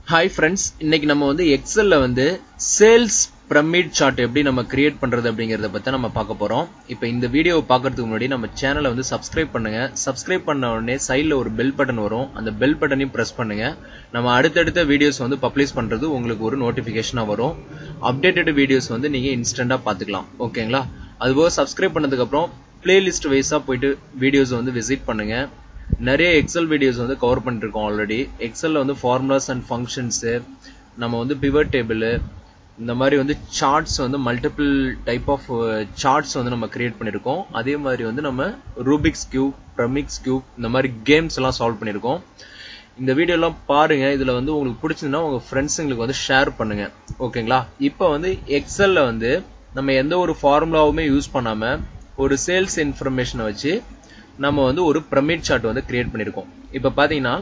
hi friends இன்னைக்கு நம்ம வந்து எக்ஸல்ல வந்து சேல்ஸ் பிரமிட் சார்ட் எப்படி நம்ம கிரியேட் பண்றது அப்படிங்கறத பத்தி நம்ம பார்க்க போறோம் இப்போ இந்த வீடியோவை பார்க்கறதுக்கு முன்னாடி நம்ம சேனலை வந்து சப்ஸ்கிரைப் பண்ணுங்க சப்ஸ்கிரைப் பண்ண உடனே சைடில் ஒரு பெல் பட்டன் வரும் அந்த பெல் பட்டனையும் பிரஸ் பண்ணுங்க நம்ம அடுத்தடுத்த வீடியோஸ் வந்து பப்ளிஷ் பண்றது உங்களுக்கு ஒரு நோட்டிபிகேஷனா வரும் அப்டேட்டட் வீடியோஸ் வந்து நீங்க இன்ஸ்டன்டா பாத்துக்கலாம் ஓகேங்களா அதுபோக சப்ஸ்கிரைப் பண்ணதுக்கு அப்புறம் பிளேலிஸ்ட் வைஸா போயிட்டு வீடியோஸ் வந்து விசிட் பண்ணுங்க நிறைய எக்ஸல் வீடியோஸ் வந்து கவர் பண்ணிருக்கோம் ஆல்ரெடி எக்ஸல்ல வந்து ஃபார்முலாஸ் அண்ட் ஃபங்க்ஷன்ஸு நம்ம வந்து பிவட் டேபிள் இந்த மாதிரி வந்து சார்ட்ஸ் வந்து மல்டிபிள் டைப் ஆஃப் சார்ட்ஸ் வந்து நம்ம கிரியேட் பண்ணியிருக்கோம் அதே மாதிரி வந்து நம்ம ரூபிக்ஸ் கியூப் பிரமிக்ஸ் கியூப் இந்த மாதிரி கேம்ஸ் எல்லாம் சால்வ் பண்ணியிருக்கோம் இந்த வீடியோ எல்லாம் பாருங்க இதுல வந்து உங்களுக்கு பிடிச்சிருந்தா உங்க ஃப்ரெண்ட்ஸுங்களுக்கு வந்து ஷேர் பண்ணுங்க ஓகேங்களா இப்போ வந்து எக்ஸல்ல வந்து நம்ம எந்த ஒரு ஃபார்முலாவுமே யூஸ் பண்ணாம ஒரு சேல்ஸ் இன்ஃபர்மேஷனை வச்சு நம்ம வந்து ஒரு பிரமிட் சார்ட் வந்து கிரியேட் பண்ணியிருக்கோம் இப்போ பார்த்தீங்கன்னா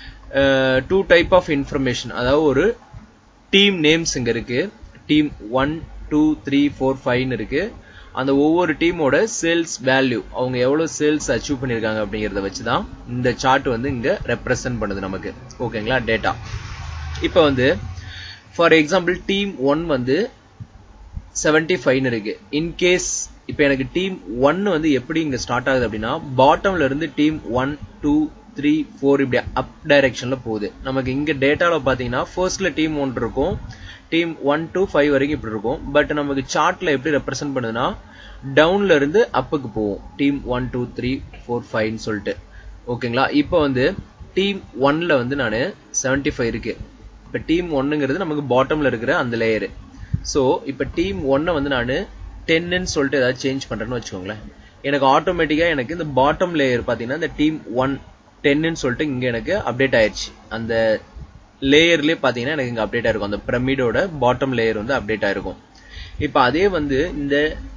டூ டைப் ஆஃப் இன்ஃபர்மேஷன் அதாவது ஒரு டீம் நேம்ஸ் இங்கே இருக்கு team one two three four ஃபைவ்னு இருக்கு அந்த ஒவ்வொரு டீமோட சேல்ஸ் வேல்யூ அவங்க எவ்வளோ சேல்ஸ் அச்சீவ் பண்ணியிருக்காங்க அப்படிங்கிறத வச்சு தான் இந்த சார்ட் வந்து இங்கே ரெப்ரசன்ட் பண்ணுது நமக்கு ஓகேங்களா டேட்டா இப்போ வந்து ஃபார் எக்ஸாம்பிள் டீம் ஒன் வந்து செவன்டி ஃபைவ்னு இருக்கு இன்கேஸ் இப்போ எனக்கு டீம் ஒன் வந்து எப்படி இங்க ஸ்டார்ட் ஆகுது அப்படின்னா பாட்டம்ல இருந்து team one two three four இப்படி அப் டைரக்ஷன்ல போகுது நமக்கு இங்க டேட்டால பாத்தீங்கன்னா ஃபர்ஸ்ட்ல டீம் ஒன் இருக்கும் டீம் ஒன் டூ ஃபைவ் வரைக்கும் இப்படி இருக்கும் பட் நமக்கு சார்ட்ல எப்படி ரெப்ரசென்ட் பண்ணுதுன்னா டவுன்ல இருந்து அப்புக்கு போகும் team one two three four ஃபைவ்னு சொல்லிட்டு ஓகேங்களா இப்போ வந்து டீம் ஒன்ல வந்து நான் செவன்டி ஃபைவ் இருக்கு இப்போ டீம் ஒன்னுங்கிறது நமக்கு பாட்டம்ல இருக்கிற அந்த லேயரு ஸோ இப்போ டீம் ஒன்னை வந்து நான் டென்னு சொல்லிட்டு ஏதாவது சேஞ்ச் பண்றேன்னு வச்சுக்கோங்களேன் எனக்கு ஆட்டோமேட்டிக்கா எனக்கு இந்த பாட்டம் லேயர் பாத்தீங்கன்னா இந்த டீம் ஒன் டென்னு சொல்லிட்டு இங்க எனக்கு அப்டேட் ஆயிடுச்சு அந்த லேயர்லயே பாத்தீங்கன்னா எனக்கு இங்க அப்டேட் ஆயிருக்கும் அந்த பிரமிடோட பாட்டம் லேயர் வந்து அப்டேட் ஆயிருக்கும் இப்போ அதே வந்து இந்த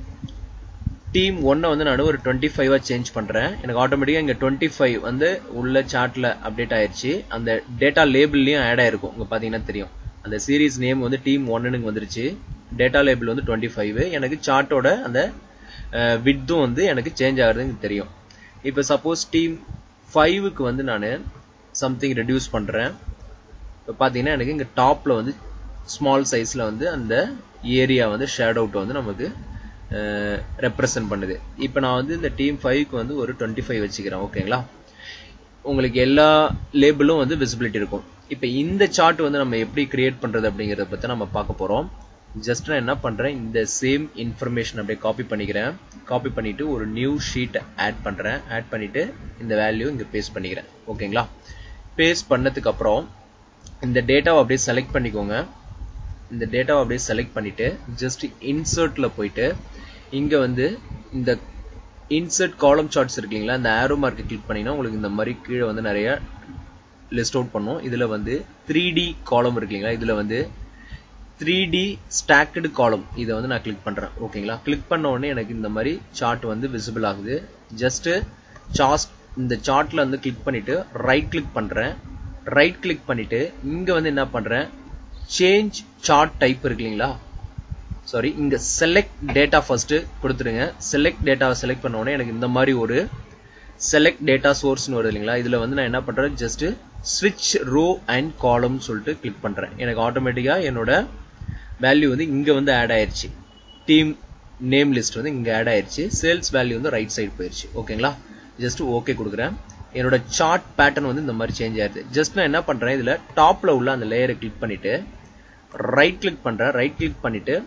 டீம் ஒன்னை வந்து நான் ஒரு டுவெண்ட்டி ஃபைவா சேஞ்ச் பண்றேன் எனக்கு ஆட்டோமேட்டிக்கா இங்க டுவெண்ட்டி ஃபைவ் வந்து உள்ள சார்ட்ல அப்டேட் ஆயிருச்சு அந்த டேட்டா லேபிள்லயும் ஆட் ஆயிருக்கும் இங்க பாத்தீங்கன்னா தெரியும் அந்த சீரீஸ் நேம் வந்து டீம் ஒன்னு வந்துருச்சு டேட்டா லேபிள் வந்து டுவெண்ட்டி ஃபைவ் எனக்கு சார்ட்டோட அந்த வித்தும் வந்து எனக்கு சேஞ்ச் ஆகுறது எனக்கு தெரியும் இப்போ சப்போஸ் டீம் ஃபைவுக்கு வந்து நான் சம்திங் ரெடியூஸ் பண்ணுறேன் இப்போ பார்த்தீங்கன்னா எனக்கு இங்கே டாப்பில் வந்து ஸ்மால் சைஸில் வந்து அந்த ஏரியா வந்து ஷேட் அவுட் வந்து நமக்கு ரெப்ரசன்ட் பண்ணுது இப்போ நான் வந்து இந்த டீம் ஃபைவ்க்கு வந்து ஒரு டுவெண்ட்டி ஃபைவ் வச்சுக்கிறேன் ஓகேங்களா உங்களுக்கு எல்லா லேபிளும் வந்து விசிபிலிட்டி இருக்கும் இப்போ இந்த சார்ட் வந்து நம்ம எப்படி கிரியேட் பண்றது அப்படிங்கறத பத்தி நம்ம பார்க்க போறோம் ஜஸ்ட் நான் என்ன பண்றேன் இந்த சேம் இன்ஃபர்மேஷன் அப்படியே காப்பி பண்ணிக்கிறேன் காப்பி பண்ணிட்டு ஒரு நியூ ஷீட் ஆட் பண்றேன் ஆட் பண்ணிட்டு இந்த வேல்யூ இங்க பேஸ்ட் பண்ணிக்கிறேன் ஓகேங்களா பேஸ்ட் பண்ணதுக்கு அப்புறம் இந்த டேட்டாவை அப்படியே செலக்ட் பண்ணிக்கோங்க இந்த டேட்டாவை அப்படியே செலக்ட் பண்ணிட்டு ஜஸ்ட் இன்சர்ட்ல போயிட்டு இங்க வந்து இந்த இன்சர்ட் காலம் சார்ட்ஸ் இருக்கீங்களா இந்த ஆரோ மார்க்கை கிளிக் பண்ணீங்கன்னா உங்களுக்கு இந்த மாதிரி கீழே வந்து நிறைய லிஸ்ட் அவுட் பண்ணும் இதுல வந்து த்ரீ டி காலம் இருக்குங்களா இதுல வந்து த்ரீ டி ஸ்டாக்டு காலம் இதை வந்து நான் கிளிக் பண்றேன் ஓகேங்களா கிளிக் பண்ண உடனே எனக்கு இந்த மாதிரி சார்ட் வந்து விசிபிள் ஆகுது ஜஸ்ட் சாஸ்ட் இந்த சார்ட்ல வந்து கிளிக் பண்ணிட்டு ரைட் கிளிக் பண்றேன் ரைட் கிளிக் பண்ணிட்டு இங்க வந்து என்ன பண்றேன் சேஞ்ச் சார்ட் டைப் இருக்கு இல்லைங்களா சாரி இங்க செலக்ட் டேட்டா ஃபர்ஸ்ட் கொடுத்துருங்க செலக்ட் டேட்டாவை செலக்ட் பண்ண உடனே எனக்கு இந்த மாதிரி ஒரு செலக்ட் டேட்டா சோர்ஸ்னு வருது இல்லைங்களா இதுல வந்து நான் என்ன பண்றேன் ஜஸ்ட் ஸ்விட்ச் ரோ அண்ட் காலம் சொல்லிட்டு கிளிக் பண்றேன் எனக்கு ஆட்டோமேட்டிக்கா என்னோட வேல்யூ வந்து இங்க வந்து ஆட் ஆயிருச்சு டீம் நேம் லிஸ்ட் வந்து இங்க ஆட் ஆயிருச்சு சேல்ஸ் வேல்யூ வந்து ரைட் சைடு போயிருச்சு ஓகேங்களா ஜஸ்ட் ஓகே கொடுக்குறேன் என்னோட சார்ட் பேட்டர்ன் வந்து இந்த மாதிரி சேஞ்ச் ஆயிருது ஜஸ்ட் நான் என்ன பண்றேன் இதுல டாப்ல உள்ள அந்த லேயரை கிளிக் பண்ணிட்டு ரைட் கிளிக் பண்றேன் ரைட் கிளிக் பண்ணிட்டு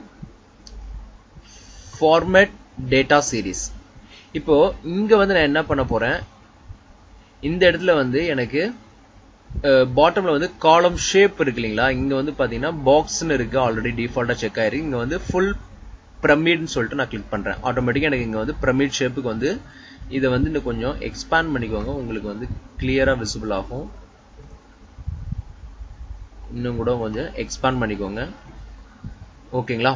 ஃபார்மேட் டேட்டா சீரீஸ் இப்போ இங்க வந்து நான் என்ன பண்ண போறேன் இந்த இடத்துல வந்து எனக்கு பாட்டம்ல வந்து காலம் ஷேப் இருக்கு இல்லைங்களா இங்க வந்து பாத்தீங்கன்னா பாக்ஸ்னு இருக்கு ஆல்ரெடி டிஃபால்ட்டா செக் ஆயிருக்கு இங்க வந்து ஃபுல் பிரமிட்னு சொல்லிட்டு நான் கிளிக் பண்றேன் ஆட்டோமேட்டிக்கா எனக்கு இங்க வந்து பிரமிட் ஷேப்புக்கு வந்து இதை வந்து இன்னும் கொஞ்சம் எக்ஸ்பேண்ட் பண்ணிக்கோங்க உங்களுக்கு வந்து கிளியரா விசிபிள் ஆகும் இன்னும் கூட கொஞ்சம் எக்ஸ்பேண்ட் பண்ணிக்கோங்க ஓகேங்களா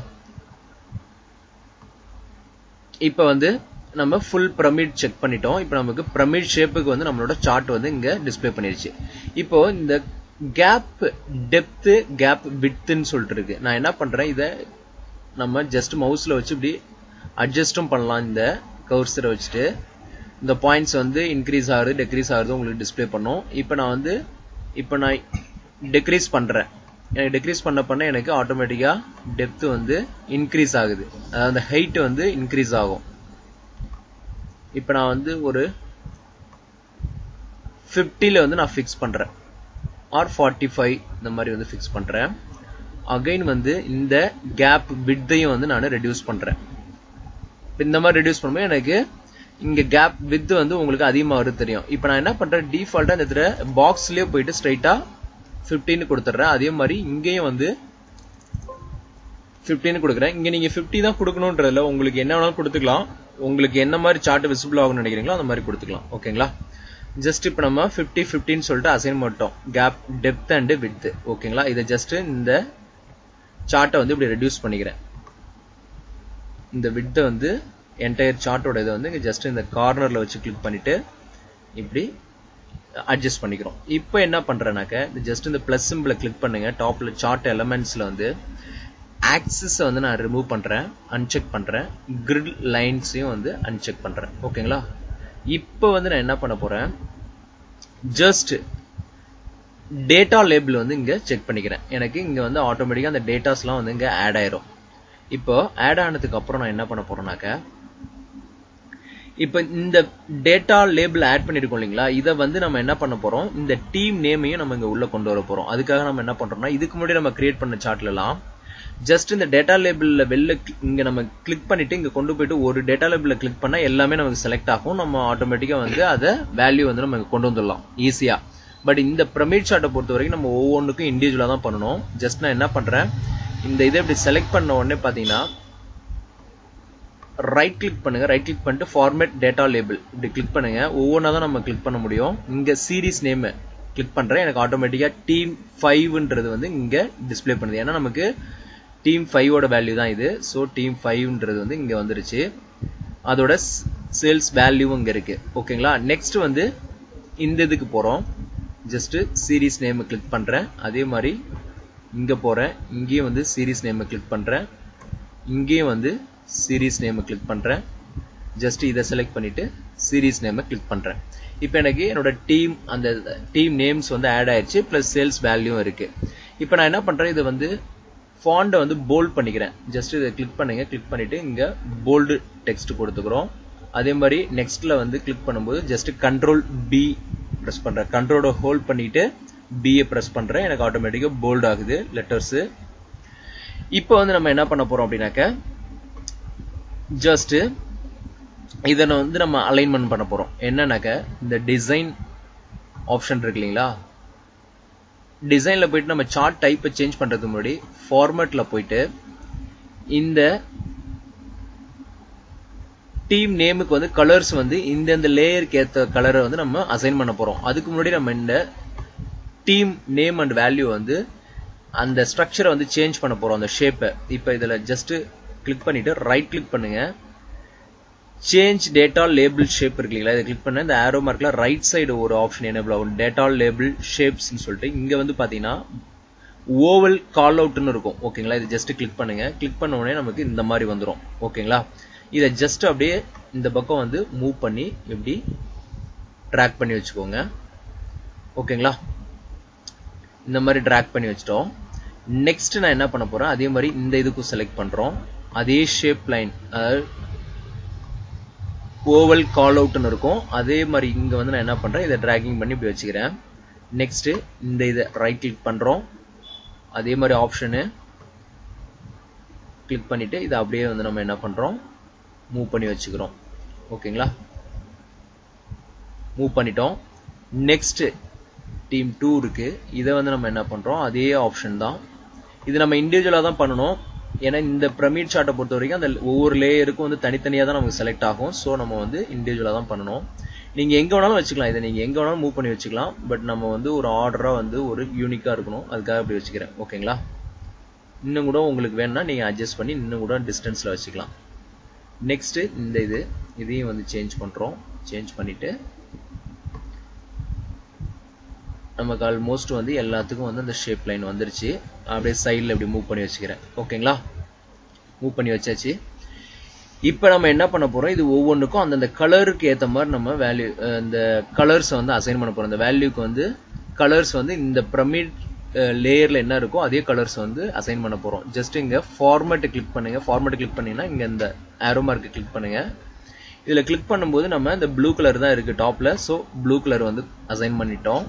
இப்போ வந்து நம்ம ஃபுல் பிரமிட் செக் பண்ணிட்டோம் இப்போ நமக்கு பிரமிட் ஷேப்புக்கு வந்து நம்மளோட சார்ட் வந்து இங்க டிஸ்பிளே பண்ணிருச்சு இப்போ இந்த கேப் டெப்த் கேப் வித்துன்னு சொல்லிட்டு இருக்கு நான் என்ன பண்றேன் இதை நம்ம ஜஸ்ட் மவுஸ்ல வச்சு இப்படி அட்ஜஸ்டும் பண்ணலாம் இந்த கவுர்சரை வச்சுட்டு இந்த பாயிண்ட்ஸ் வந்து இன்க்ரீஸ் ஆகுது டெக்ரீஸ் ஆகுது உங்களுக்கு டிஸ்பிளே பண்ணும் இப்போ நான் வந்து இப்போ நான் டெக்ரீஸ் பண்றேன் எனக்கு டெக்ரீஸ் பண்ண பண்ண எனக்கு ஆட்டோமேட்டிக்கா டெப்த் வந்து இன்க்ரீஸ் ஆகுது அதாவது அந்த ஹைட் வந்து இன்க்ரீஸ் ஆகும் இப்போ நான் வந்து ஒரு ஃபிஃப்டியில் வந்து நான் ஃபிக்ஸ் பண்ணுறேன் ஆர் ஃபார்ட்டி ஃபைவ் இந்த மாதிரி வந்து ஃபிக்ஸ் பண்ணுறேன் அகைன் வந்து இந்த கேப் வித்தையும் வந்து நான் ரெடியூஸ் பண்ணுறேன் இந்த மாதிரி ரெடியூஸ் பண்ணும்போது எனக்கு இங்க கேப் வித் வந்து உங்களுக்கு அதிகமாக வருது தெரியும் இப்போ நான் என்ன பண்றேன் டிஃபால்ட்டா இந்த இடத்துல பாக்ஸ்லயே போயிட்டு ஸ்ட்ரைட்டா 15 கொடுத்துட்றேன் அதே மாதிரி இங்கேயும் வந்து 15 கொடுக்குறேன் இங்க நீங்க 50 தான் கொடுக்கணுன்றதுல உங்களுக்கு என்ன வேணாலும் கொடுத்துக்கலாம் உங்களுக்கு என்ன மாதிரி சார்ட் விசிபிள் ஆகும்னு நினைக்கிறீங்களோ அந்த மாதிரி கொடுத்துக்கலாம் ஓகேங்களா ஜஸ்ட் இப்போ நம்ம 50 15 சொல்லிட்டு அசைன் பண்ணிட்டோம் கேப் டெப்த் அண்ட் வித் ஓகேங்களா இதை ஜஸ்ட் இந்த சார்ட்டை வந்து இப்படி ரெடியூஸ் பண்ணிக்கிறேன் இந்த வித்தை வந்து என்டையர் சார்ட்டோட இதை வந்து இங்கே ஜஸ்ட் இந்த கார்னரில் வச்சு கிளிக் பண்ணிட்டு இப்படி அட்ஜஸ்ட் பண்ணிக்கிறோம் இப்போ என்ன பண்ணுறேனாக்க ஜஸ்ட் இந்த ப்ளஸ் சிம்பிளை கிளிக் பண்ணுங்க டாப்பில் சார்ட் எலமெண்ட்ஸில் வந்து ஆக்சிஸை வந்து நான் ரிமூவ் பண்ணுறேன் அன்செக் பண்ணுறேன் கிரிட் லைன்ஸையும் வந்து அன்செக் பண்ணுறேன் ஓகேங்களா இப்போ வந்து நான் என்ன பண்ண போகிறேன் ஜஸ்ட் டேட்டா லேபிள் வந்து இங்கே செக் பண்ணிக்கிறேன் எனக்கு இங்கே வந்து ஆட்டோமேட்டிக்காக அந்த டேட்டாஸ்லாம் வந்து இங்கே ஆட் ஆயிரும் இப்போ ஆட் ஆனதுக்கு அப்புறம் நான் என்ன பண்ண போறேன்னாக்க இப்போ இந்த டேட்டா லேபிள் ஆட் பண்ணிருக்கோம் இல்லைங்களா இதை வந்து நம்ம என்ன பண்ண போறோம் இந்த டீம் நேமையும் நம்ம இங்க உள்ள கொண்டு வர போறோம் அதுக்காக நம்ம என்ன பண்றோம்னா இதுக்கு முன்னாடி நம்ம கிரியேட் பண்ண சார்ட்ல எல்லாம் ஜஸ்ட் இந்த டேட்டா லேபிள்ல வெளில இங்க நம்ம கிளிக் பண்ணிட்டு இங்க கொண்டு போயிட்டு ஒரு டேட்டா லேபிள்ல கிளிக் பண்ணா எல்லாமே நமக்கு செலக்ட் ஆகும் நம்ம ஆட்டோமேட்டிக்கா வந்து அதை வேல்யூ வந்து நம்ம கொண்டு வந்துடலாம் ஈஸியா பட் இந்த பிரமிட் சார்ட்டை பொறுத்த வரைக்கும் நம்ம ஒவ்வொன்றுக்கும் இண்டிவிஜுவலா தான் பண்ணணும் ஜஸ்ட் நான் என்ன பண்றேன் இந்த இதை இப்படி செலக்ட் பண்ண உடனே பாத்தீங்கன்னா ரைட் கிளிக் பண்ணுங்க ரைட் கிளிக் பண்ணிட்டு ஃபார்மேட் டேட்டா லேபிள் இப்படி கிளிக் பண்ணுங்க ஒவ்வொன்றா தான் நம்ம கிளிக் பண்ண முடியும் இங்க சீரிஸ் நேம் கிளிக் பண்றேன் எனக்கு ஆட்டோமேட்டிக்கா டீம் ஃபைவ்ன்றது வந்து இங்க டிஸ்பிளே பண்ணுது ஏன்னா நமக்கு டீம் ஃபைவோட வேல்யூ தான் இது ஸோ டீம் ஃபைவ்ன்றது வந்து இங்க வந்துருச்சு அதோட சேல்ஸ் வேல்யூவும் இங்க இருக்கு ஓகேங்களா நெக்ஸ்ட் வந்து இந்த இதுக்கு போறோம் ஜஸ்ட் சீரிஸ் நேம் கிளிக் பண்றேன் அதே மாதிரி இங்க போறேன் இங்கேயும் வந்து சீரிஸ் நேம் கிளிக் பண்றேன் இங்கேயும் வந்து சீரிஸ் நேம் கிளிக் பண்றேன் ஜஸ்ட் இதை செலக்ட் பண்ணிட்டு சீரிஸ் நேம் கிளிக் பண்றேன் இப்போ எனக்கு என்னோட டீம் அந்த டீம் நேம்ஸ் வந்து ஆட் ஆயிடுச்சு பிளஸ் சேல்ஸ் வேல்யூ இருக்கு இப்போ நான் என்ன பண்றேன் இதை வந்து ஃபாண்டை வந்து போல்ட் பண்ணிக்கிறேன் ஜஸ்ட் இதை கிளிக் பண்ணுங்க கிளிக் பண்ணிட்டு இங்க போல்டு டெக்ஸ்ட் கொடுத்துக்கிறோம் அதே மாதிரி நெக்ஸ்ட்ல வந்து கிளிக் பண்ணும்போது ஜஸ்ட் கண்ட்ரோல் பி ப்ரெஸ் பண்றேன் கண்ட்ரோட ஹோல்ட் பண்ணிட்டு பிஏ ப்ரெஸ் பண்றேன் எனக்கு ஆட்டோமேட்டிக்கா போல்ட் ஆகுது லெட்டர்ஸ் இப்போ வந்து நம்ம என்ன பண்ண போறோம் அப்படின்னாக்க ஜஸ்ட் இதை வந்து நம்ம அலைன்மெண்ட் பண்ண போறோம் என்னன்னாக்க இந்த டிசைன் ஆப்ஷன் இருக்கு இல்லைங்களா டிசைன்ல போயிட்டு நம்ம சார்ட் டைப்பை சேஞ்ச் பண்றதுக்கு முன்னாடி ஃபார்மேட்ல போயிட்டு இந்த டீம் நேமுக்கு வந்து கலர்ஸ் வந்து இந்தந்த லேயருக்கு ஏற்ற கலரை வந்து நம்ம அசைன் பண்ண போறோம் அதுக்கு முன்னாடி நம்ம இந்த டீம் நேம் அண்ட் வேல்யூ வந்து அந்த ஸ்ட்ரக்சரை வந்து சேஞ்ச் பண்ண போறோம் அந்த ஷேப்பை இப்போ இதுல ஜஸ்ட் கிளிக் பண்ணிட்டு ரைட் கிளிக் பண்ணுங்க சேஞ்ச் டேட்டா லேபிள் ஷேப் இருக்கு இல்லைங்களா இதை கிளிக் பண்ண இந்த ஆரோ மார்க்ல ரைட் சைடு ஒரு ஆப்ஷன் எனேபிள் ஆகும் டேட்டா லேபிள் ஷேப்ஸ்னு சொல்லிட்டு இங்க வந்து பாத்தீங்கன்னா ஓவல் கால் அவுட்னு இருக்கும் ஓகேங்களா இது ஜஸ்ட் கிளிக் பண்ணுங்க கிளிக் பண்ண உடனே நமக்கு இந்த மாதிரி வந்துடும் ஓகேங்களா இதை ஜஸ்ட் அப்படியே இந்த பக்கம் வந்து மூவ் பண்ணி இப்படி ட்ராக் பண்ணி வச்சுக்கோங்க ஓகேங்களா இந்த மாதிரி ட்ராக் பண்ணி வச்சிட்டோம் நெக்ஸ்ட் நான் என்ன பண்ண போறேன் அதே மாதிரி இந்த இதுக்கும் செலக்ட் பண்றோம் அதே ஷேப் லைன் அதாவது ஓவல் கால் அவுட்னு இருக்கும் அதே மாதிரி இங்க வந்து நான் என்ன பண்றேன் இதை டிராகிங் பண்ணி இப்படி வச்சுக்கிறேன் நெக்ஸ்ட் இந்த இதை ரைட் கிளிக் பண்றோம் அதே மாதிரி ஆப்ஷனு கிளிக் பண்ணிட்டு இதை அப்படியே வந்து நம்ம என்ன பண்றோம் மூவ் பண்ணி வச்சுக்கிறோம் ஓகேங்களா மூவ் பண்ணிட்டோம் நெக்ஸ்ட் டீம் டூ இருக்கு இதை வந்து நம்ம என்ன பண்றோம் அதே ஆப்ஷன் தான் இது நம்ம இண்டிவிஜுவலா தான் பண்ணணும் ஏன்னா இந்த பிரமிட் சார்ட்டை பொறுத்த வரைக்கும் அந்த ஒவ்வொரு லேயருக்கும் வந்து தனித்தனியாக தான் நமக்கு செலக்ட் ஆகும் ஸோ நம்ம வந்து இண்டிவிஜுவலாக தான் பண்ணணும் நீங்கள் எங்கே வேணாலும் வச்சுக்கலாம் இதை நீங்கள் எங்கே வேணாலும் மூவ் பண்ணி வச்சுக்கலாம் பட் நம்ம வந்து ஒரு ஆர்டராக வந்து ஒரு யூனிக்காக இருக்கணும் அதுக்காக அப்படி வச்சுக்கிறேன் ஓகேங்களா இன்னும் கூட உங்களுக்கு வேணும்னா நீங்கள் அட்ஜஸ்ட் பண்ணி இன்னும் கூட டிஸ்டன்ஸில் வச்சுக்கலாம் நெக்ஸ்ட் இந்த இது இதையும் வந்து சேஞ்ச் பண்ணுறோம் சேஞ்ச் பண்ணிட்டு நமக்கு ஆல்மோஸ்ட் வந்து எல்லாத்துக்கும் வந்து அந்த ஷேப் லைன் வந்துருச்சு அப்படியே சைடில் இப்படி மூவ் பண்ணி வச்சுக்கிறேன் ஓகேங்களா மூவ் பண்ணி வச்சாச்சு இப்போ நம்ம என்ன பண்ண போறோம் இது ஒவ்வொன்றுக்கும் அந்தந்த கலருக்கு ஏற்ற மாதிரி நம்ம வேல்யூ இந்த கலர்ஸை வந்து அசைன் பண்ண போறோம் இந்த வேல்யூக்கு வந்து கலர்ஸ் வந்து இந்த பிரமிட் லேயர்ல என்ன இருக்கோ அதே கலர்ஸ் வந்து அசைன் பண்ண போறோம் ஜஸ்ட் இங்க ஃபார்மேட் கிளிக் பண்ணுங்க ஃபார்மேட் கிளிக் பண்ணீங்கன்னா இங்க இந்த ஆரோ மார்க் கிளிக் பண்ணுங்க இதுல கிளிக் பண்ணும்போது நம்ம இந்த ப்ளூ கலர் தான் இருக்கு டாப்ல ஸோ ப்ளூ கலர் வந்து அசைன் பண்ணிட்டோம்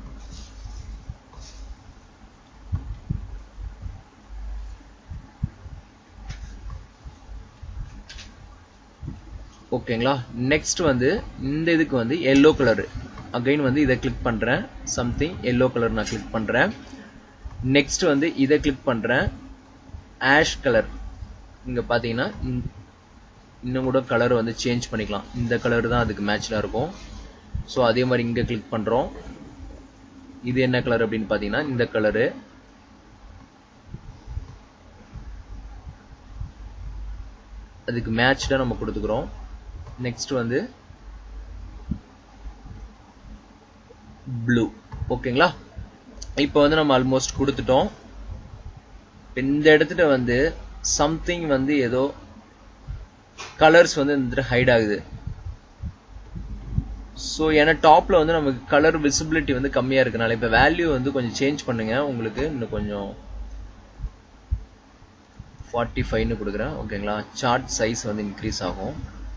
ஓகேங்களா நெக்ஸ்ட் வந்து இந்த இதுக்கு வந்து எல்லோ கலர் அகைன் வந்து இதை கிளிக் பண்றேன் சம்திங் எல்லோ கலர் நான் கிளிக் பண்றேன் நெக்ஸ்ட் வந்து இதை கிளிக் பண்றேன் ஆஷ் கலர் இங்க பாத்தீங்கன்னா இன்னும் கூட கலர் வந்து சேஞ்ச் பண்ணிக்கலாம் இந்த கலர் தான் அதுக்கு மேட்ச்ல இருக்கும் ஸோ அதே மாதிரி இங்க கிளிக் பண்றோம் இது என்ன கலர் அப்படின்னு பாத்தீங்கன்னா இந்த கலரு அதுக்கு மேட்ச்டா நம்ம கொடுத்துக்கிறோம் நெக்ஸ்ட் வந்து ப்ளூ ஓகேங்களா இப்போ வந்து நம்ம ஆல்மோஸ்ட் கொடுத்துட்டோம் இந்த இடத்துல வந்து சம்திங் வந்து ஏதோ கலர்ஸ் வந்து இந்த ஹைட் ஆகுது ஸோ ஏன்னா டாப்ல வந்து நமக்கு கலர் விசிபிலிட்டி வந்து கம்மியா இருக்கனால இப்போ வேல்யூ வந்து கொஞ்சம் சேஞ்ச் பண்ணுங்க உங்களுக்கு இன்னும் கொஞ்சம் ஃபார்ட்டி ஃபைவ்னு கொடுக்குறேன் ஓகேங்களா சார்ட் சைஸ் வந்து இன்க்ரீஸ் ஆகும்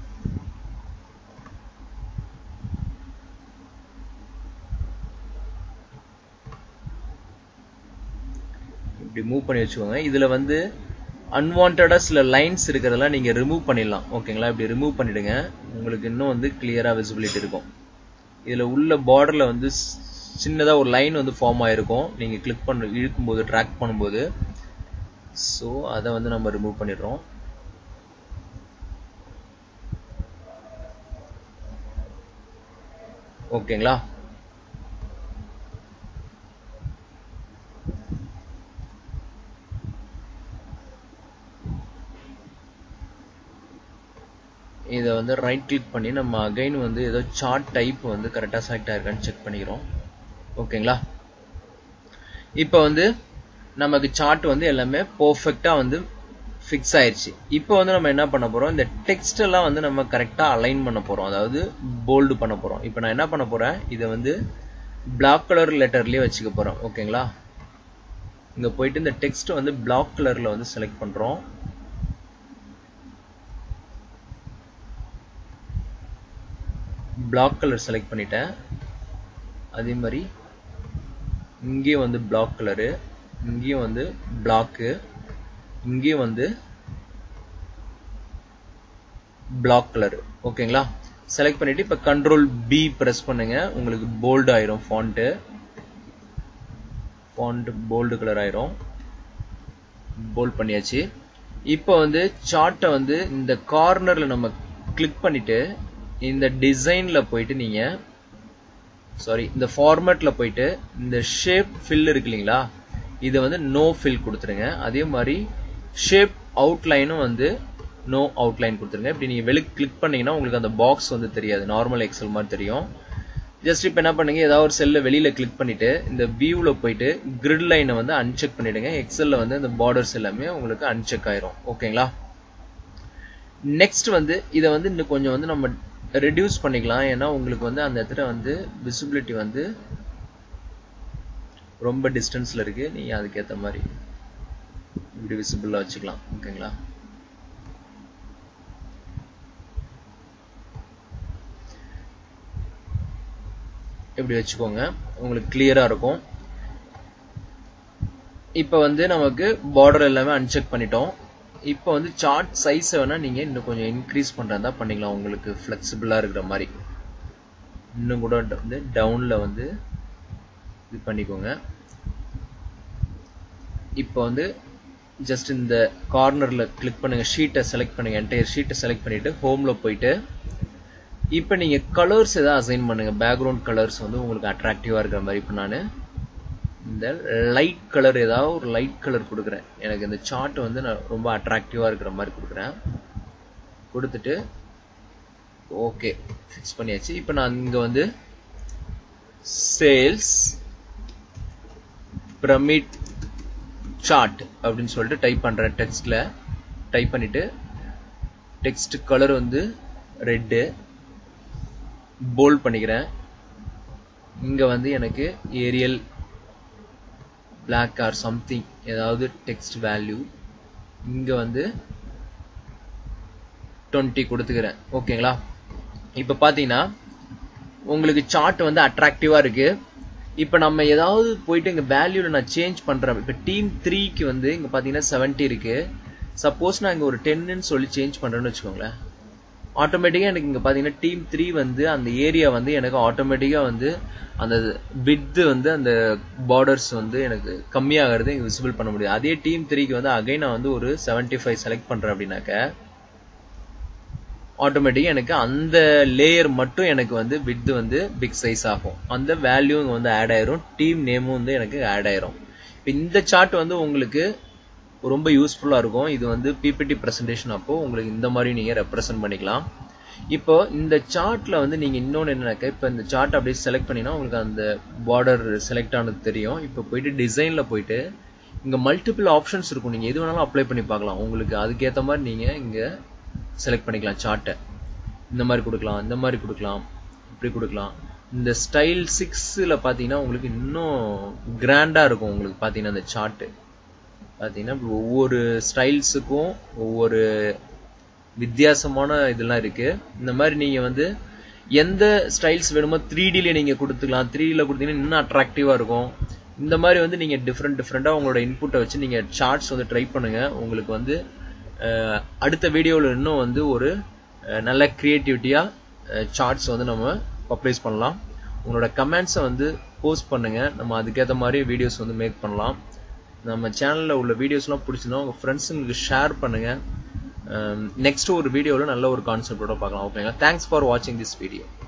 இப்படி மூவ் பண்ணி வச்சுக்கோங்க இதுல வந்து அன்வான்டா சில லைன்ஸ் இருக்கிறதெல்லாம் நீங்க ரிமூவ் பண்ணிடலாம் ஓகேங்களா இப்படி ரிமூவ் பண்ணிடுங்க உங்களுக்கு இன்னும் வந்து கிளியரா விசிபிலிட்டி இருக்கும் இதுல உள்ள பார்டர்ல வந்து சின்னதா ஒரு லைன் வந்து ஃபார்ம் ஆயிருக்கும் நீங்க கிளிக் பண்ண இழுக்கும்போது ட்ராக் பண்ணும்போது ஸோ அதை வந்து நம்ம ரிமூவ் பண்ணிடுறோம் ஓகேங்களா இதை வந்து ரைட் கிளிக் பண்ணி நம்ம அகைன் வந்து ஏதோ சார்ட் டைப் வந்து கரெக்டாக செலக்ட் ஆயிருக்கான்னு செக் பண்ணிக்கிறோம் ஓகேங்களா இப்போ வந்து நமக்கு சார்ட் வந்து எல்லாமே பர்ஃபெக்டாக வந்து ஃபிக்ஸ் ஆயிருச்சு இப்போ வந்து நம்ம என்ன பண்ண போறோம் இந்த டெக்ஸ்ட் எல்லாம் வந்து நம்ம கரெக்டாக அலைன் பண்ண போறோம் அதாவது போல்டு பண்ண போறோம் இப்போ நான் என்ன பண்ண போறேன் இதை வந்து பிளாக் கலர் லெட்டர்லயே வச்சுக்க போறோம் ஓகேங்களா இங்க போயிட்டு இந்த டெக்ஸ்ட் வந்து பிளாக் கலர்ல வந்து செலக்ட் பண்றோம் பிளாக் கலர் செலக்ட் பண்ணிட்டேன் அதே மாதிரி இங்கேயும் வந்து பிளாக் கலரு இங்கேயும் வந்து பிளாக்கு இங்கேயும் வந்து பிளாக் கலர் ஓகேங்களா செலக்ட் பண்ணிட்டு இப்ப கண்ட்ரோல் பி பிரஸ் பண்ணுங்க உங்களுக்கு போல்டு ஆயிரும் ஃபாண்ட்டு ஃபாண்ட் போல்டு கலர் ஆயிரும் போல்ட் பண்ணியாச்சு இப்போ வந்து சார்ட்டை வந்து இந்த கார்னர்ல நம்ம கிளிக் பண்ணிட்டு இந்த டிசைன்ல போயிட்டு நீங்க சாரி இந்த ஃபார்மேட்ல போயிட்டு இந்த ஷேப் ஃபில் இருக்கு இல்லைங்களா இதை வந்து நோ ஃபில் கொடுத்துருங்க அதே மாதிரி ஷேப் அவுட்லைனும் வந்து நோ அவுட்லைன் கொடுத்துருங்க இப்படி நீங்க வெளி கிளிக் பண்ணீங்கன்னா உங்களுக்கு அந்த பாக்ஸ் வந்து தெரியாது நார்மல் எக்ஸல் மாதிரி தெரியும் ஜஸ்ட் இப்போ என்ன பண்ணுங்க ஏதாவது ஒரு செல்ல வெளியில கிளிக் பண்ணிட்டு இந்த வியூல போயிட்டு கிரிட் லைனை வந்து அன்செக் பண்ணிடுங்க எக்ஸல்ல வந்து இந்த பார்டர்ஸ் எல்லாமே உங்களுக்கு அன்செக் ஆயிரும் ஓகேங்களா நெக்ஸ்ட் வந்து இதை வந்து இன்னும் கொஞ்சம் வந்து நம்ம ரெடியூஸ் பண்ணிக்கலாம் ஏன்னா உங்களுக்கு வந்து அந்த இடத்துல வந்து விசிபிலிட்டி வந்து ரொம்ப டிஸ்டன்ஸ்ல இருக்கு நீங்க அதுக்கேற்ற மாதிரி இப்படி விசிபிளா வச்சுக்கலாம் ஓகேங்களா இப்படி வச்சுக்கோங்க உங்களுக்கு கிளியரா இருக்கும் இப்போ வந்து நமக்கு பார்டர் எல்லாமே அன்செக் பண்ணிட்டோம் இப்போ வந்து சார்ட் சைஸ் வேணா நீங்க இன்னும் கொஞ்சம் இன்க்ரீஸ் பண்றதா பண்ணிக்கலாம் உங்களுக்கு ஃபிளெக்சிபிளா இருக்கிற மாதிரி இன்னும் கூட வந்து டவுன்ல வந்து இது பண்ணிக்கோங்க இப்போ வந்து ஜஸ்ட் இந்த கார்னர்ல கிளிக் பண்ணுங்க ஷீட்டை செலக்ட் பண்ணுங்க என்டையர் ஷீட்டை செலக்ட் பண்ணிட்டு ஹோம்ல போயிட்டு இப்போ நீங்க கலர்ஸ் ஏதாவது அசைன் பண்ணுங்க பேக்ரவுண்ட் கலர்ஸ் வந்து உங்களுக்கு அட்ராக்டிவா இருக்கிற மாதிரி இப்போ நான் இந்த லைட் கலர் ஏதாவது ஒரு லைட் கலர் கொடுக்குறேன் எனக்கு இந்த சார்ட் வந்து நான் ரொம்ப அட்ராக்டிவா இருக்கிற மாதிரி கொடுக்குறேன் கொடுத்துட்டு ஓகே ஃபிக்ஸ் பண்ணியாச்சு இப்போ நான் இங்க வந்து சேல்ஸ் பிரமிட் சார்ட் அப்படின்னு சொல்லிட்டு டைப் பண்றேன் டெக்ஸ்ட்ல டைப் பண்ணிட்டு டெக்ஸ்ட் கலர் வந்து ரெட்டு போல்ட் பண்ணிக்கிறேன் இங்க வந்து எனக்கு ஏரியல் பிளாக் ஆர் சம்திங் ஏதாவது டெக்ஸ்ட் வேல்யூ இங்க வந்து டுவெண்ட்டி கொடுத்துக்கிறேன் ஓகேங்களா இப்போ பார்த்தீங்கன்னா உங்களுக்கு சார்ட் வந்து அட்ராக்டிவா இருக்கு இப்போ நம்ம ஏதாவது போயிட்டு இங்க வேல்யூல நான் சேஞ்ச் பண்றேன் இப்போ டீம் த்ரீக்கு வந்து இங்க பாத்தீங்கன்னா செவன்ட்டி இருக்கு சப்போஸ் நான் இங்க ஒரு டென்னு சொல்லி சேஞ்ச் பண்றேன்னு வச்சுக்கோங்களேன் ஆட்டோமேட்டிக்கா எனக்கு இங்க பாத்தீங்கன்னா டீம் த்ரீ வந்து அந்த ஏரியா வந்து எனக்கு ஆட்டோமேட்டிக்கா வந்து அந்த பிட் வந்து அந்த பார்டர்ஸ் வந்து எனக்கு கம்மியாகிறது இங்க விசிபிள் பண்ண முடியும் அதே டீம் த்ரீக்கு வந்து அகைன் நான் வந்து ஒரு செவன்டி ஃபைவ் செலக்ட் பண்றேன் அப்படின்னாக்க ஆட்டோமேட்டிக்கா எனக்கு அந்த லேயர் மட்டும் எனக்கு வந்து வித் வந்து பிக் சைஸ் ஆகும் அந்த வேல்யூ வந்து ஆட் ஆயிரும் டீம் நேமும் வந்து எனக்கு ஆட் ஆயிரும் இப்போ இந்த சார்ட் வந்து உங்களுக்கு ரொம்ப யூஸ்ஃபுல்லா இருக்கும் இது வந்து பிபிடி பிரசன்டேஷன் அப்போ உங்களுக்கு இந்த மாதிரி நீங்க ரெப்ரசென்ட் பண்ணிக்கலாம் இப்போ இந்த சார்ட்ல வந்து நீங்க இன்னொன்னு என்னன்னாக்க இப்போ இந்த சார்ட் அப்படியே செலக்ட் பண்ணினா உங்களுக்கு அந்த பார்டர் செலக்ட் ஆனது தெரியும் இப்போ போயிட்டு டிசைன்ல போயிட்டு இங்க மல்டிபிள் ஆப்ஷன்ஸ் இருக்கும் நீங்க எது வேணாலும் அப்ளை பண்ணி பார்க்கலாம் உங்களுக்கு அதுக்கேற்ற மாதிரி நீங்க இங்க செலக்ட் பண்ணிக்கலாம் சார்ட்டை இந்த மாதிரி கொடுக்கலாம் இந்த மாதிரி கொடுக்கலாம் இப்படி கொடுக்கலாம் இந்த ஸ்டைல் சிக்ஸில் பார்த்தீங்கன்னா உங்களுக்கு இன்னும் கிராண்டாக இருக்கும் உங்களுக்கு பார்த்தீங்கன்னா அந்த சார்ட்டு பார்த்தீங்கன்னா ஒவ்வொரு ஸ்டைல்ஸுக்கும் ஒவ்வொரு வித்தியாசமான இதெல்லாம் இருக்கு இந்த மாதிரி நீங்க வந்து எந்த ஸ்டைல்ஸ் வேணுமோ த்ரீ டில நீங்க கொடுத்துக்கலாம் த்ரீ டில கொடுத்தீங்கன்னா இன்னும் அட்ராக்டிவா இருக்கும் இந்த மாதிரி வந்து நீங்க டிஃப்ரெண்ட் டிஃப்ரெண்டா உங்களோட இன்புட்டை வச்சு நீங்க சார்ட்ஸ் வந்து ட்ரை பண்ணுங்க உங்களுக்கு வந்து அடுத்த வீடியோவில் இன்னும் வந்து ஒரு நல்ல கிரியேட்டிவிட்டியா சார்ட்ஸ் வந்து நம்ம பப்ளிஷ் பண்ணலாம் உங்களோட கமெண்ட்ஸை வந்து போஸ்ட் பண்ணுங்க நம்ம அதுக்கேற்ற மாதிரி வீடியோஸ் வந்து மேக் பண்ணலாம் நம்ம சேனலில் உள்ள வீடியோஸ்லாம் பிடிச்சிருந்தா உங்கள் ஃப்ரெண்ட்ஸுங்களுக்கு ஷேர் பண்ணுங்க நெக்ஸ்ட் ஒரு வீடியோவில் நல்ல ஒரு கான்செப்டோட பார்க்கலாம் ஓகேங்களா தேங்க்ஸ் ஃபார் வாட்சிங் திஸ் வீடியோ